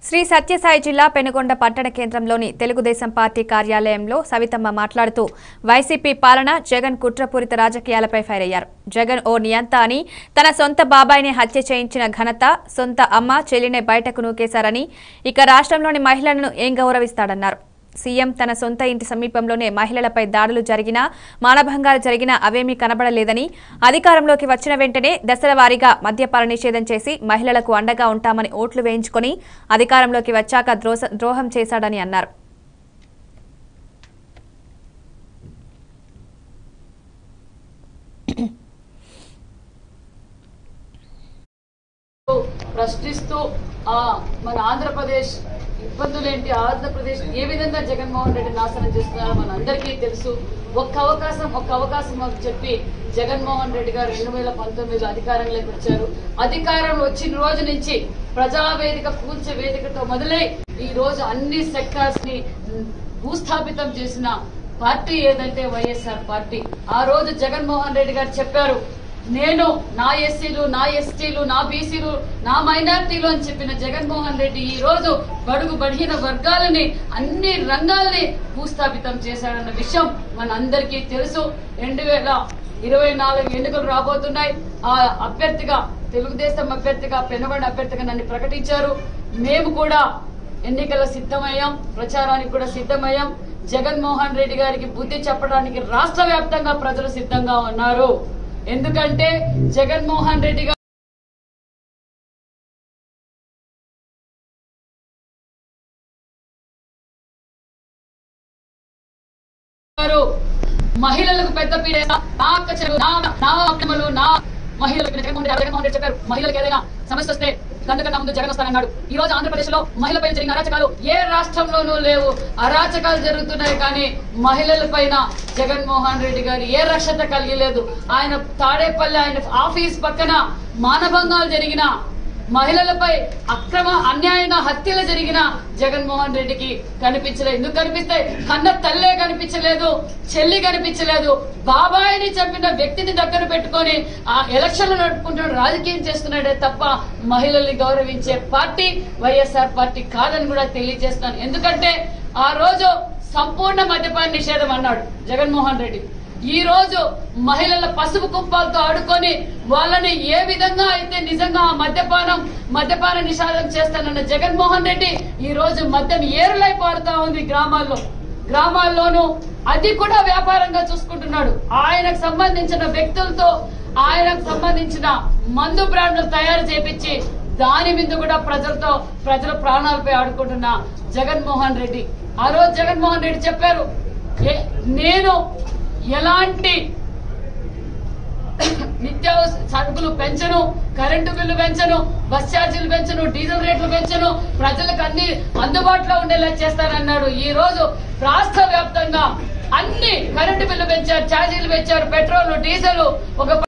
శ్రీ సత్యసాయి జిల్లా పెనుగొండ పట్టణ కేంద్రంలోని తెలుగుదేశం పార్టీ కార్యాలయంలో సవితమ్మ మాట్లాడుతూ వైసీపీ పాలన జగన్ కుట్రపూరిత రాజకీయాలపై ఫైర్ అయ్యారు జగన్ ఓ నియంత అని తన సొంత బాబాయిని హత్య చేయించిన ఘనత సొంత అమ్మ చెల్లినే బయటకు నూకేశారని ఇక రాష్ట్రంలోని మహిళలను ఏం గౌరవిస్తాడన్నారు సీఎం తన సొంత ఇంటి సమీపంలోనే మహిళలపై దాడులు జరిగినా మానభంగాలు జరిగినా అవేమీ కనబడలేదని అధికారంలోకి వచ్చిన వెంటనే దశల వారీగా మద్యపాన నిషేధం చేసి మహిళలకు అండగా ఉంటామని ఓట్లు వేయించుకొని అధికారంలోకి వచ్చాక ద్రోస- ద్రోహం చేశాడని అన్నారు ప్రశ్నిస్తూ ఆ మన ఆంధ్రప్రదేశ్ ఇబ్బందులేంటి ఆంధ్రప్రదేశ్ ఏ విధంగా జగన్మోహన్ రెడ్డి నాశనం చేస్తున్నారో మన అందరికీ తెలుసు ఒక్క అవకాశం ఒక్క అవకాశం మాకు చెప్పి జగన్మోహన్ రెడ్డి గారు రెండు వేల పంతొమ్మిదిలో అధికారంలోకి వచ్చారు అధికారం వచ్చిన రోజు నుంచి ప్రజావేదిక కూల్చే వేదికతో మొదలై ఈ రోజు అన్ని సెక్టార్స్ ని భూస్థాపితం చేసిన పార్టీ ఏదంటే వైఎస్ఆర్ పార్టీ ఆ రోజు జగన్మోహన్ రెడ్డి గారు చెప్పారు నేను నా ఎస్సీలు నా ఎస్టీలు నా బీసీలు నా మైనార్టీలు అని చెప్పిన జగన్మోహన్ రెడ్డి ఈ రోజు బడుగు బడిన వర్గాలని అన్ని రంగాల్ని భూస్థాపితం చేశాడన్న విషయం మన అందరికీ తెలుసు రెండు వేల ఇరవై నాలుగు ఎన్నికలు రాబోతున్నాయి ఆ అభ్యర్థిగా తెలుగుదేశం అభ్యర్థిగా పెనుగొండ అభ్యర్థిగా నన్ను ప్రకటించారు మేము కూడా ఎన్నికల సిద్ధమయ్యాం ప్రచారానికి కూడా సిద్ధమయ్యాం జగన్మోహన్ రెడ్డి గారికి బుద్ధి చెప్పడానికి రాష్ట్ర వ్యాప్తంగా ప్రజలు సిద్ధంగా ఉన్నారు ఎందుకంటే జగన్మోహన్ రెడ్డి గారు గారు మహిళలకు పెద్ద పీడ నా అక్క చెల్లెలు, నా నా అక్కమ్మలు నా మహిళలకు జగన్మోహన్ రెడ్డి జగన్మోహన్ రెడ్డి చెప్పారు మహిళలకు ఏదైనా సమస్య వస్తే కన్నా ముందు జగన్ వస్తానన్నాడు ఈ రోజు ఆంధ్రప్రదేశ్ లో మహిళపై జరిగిన అరాచకాలు ఏ రాష్ట్రంలోనూ లేవు అరాచకాలు జరుగుతున్నాయి కానీ మహిళల పైన జగన్మోహన్ రెడ్డి గారు ఏ రక్షత కలిగి లేదు ఆయన తాడేపల్లి ఆయన ఆఫీస్ పక్కన మానభంగాలు జరిగిన మహిళలపై అక్రమ అన్యాయంగా హత్యలు జరిగిన జగన్మోహన్ రెడ్డికి కనిపించలేదు ఎందుకు కనిపిస్తాయి కన్న తల్లే కనిపించలేదు చెల్లి కనిపించలేదు బాబాయిని చంపిన వ్యక్తిని దగ్గర పెట్టుకొని ఆ ఎలక్షన్లు నడుపుకుంటున్న రాజకీయం చేస్తున్నాడే తప్ప మహిళల్ని గౌరవించే పార్టీ వైఎస్ఆర్ పార్టీ కాదని కూడా తెలియజేస్తున్నాను ఎందుకంటే ఆ రోజు సంపూర్ణ మద్యపాన నిషేధం అన్నాడు జగన్మోహన్ రెడ్డి ఈ రోజు మహిళల పసుపు కుప్పాలతో ఆడుకొని వాళ్ళని ఏ విధంగా అయితే నిజంగా ఆ మద్యపానం మద్యపాన నిషేధం చేస్తానన్న జగన్మోహన్ రెడ్డి ఈ రోజు మద్యం ఏరులై పారుతా ఉంది గ్రామాల్లో గ్రామాల్లోనూ అది కూడా వ్యాపారంగా చూసుకుంటున్నాడు ఆయనకు సంబంధించిన వ్యక్తులతో ఆయనకు సంబంధించిన మందు బ్రాండ్లు తయారు చేపించి దాని మీద కూడా ప్రజలతో ప్రజల ప్రాణాలపై ఆడుకుంటున్న జగన్మోహన్ రెడ్డి ఆ రోజు జగన్మోహన్ రెడ్డి చెప్పారు "ఏ- నేను ఎలాంటి నిత్యావసర సరుకులు పెంచను కరెంటు బిల్లు పెంచను బస్ ఛార్జీలు పెంచను డీజిల్ రేట్లు పెంచను ప్రజలకు అన్ని అందుబాటులో ఉండేలా చేస్తానన్నాడు ఈ రోజు రాష్ట్ర వ్యాప్తంగా అన్ని కరెంటు బిల్లు పెంచారు ఛార్జీలు పెంచారు పెట్రోల్ డీజిల్ ఒక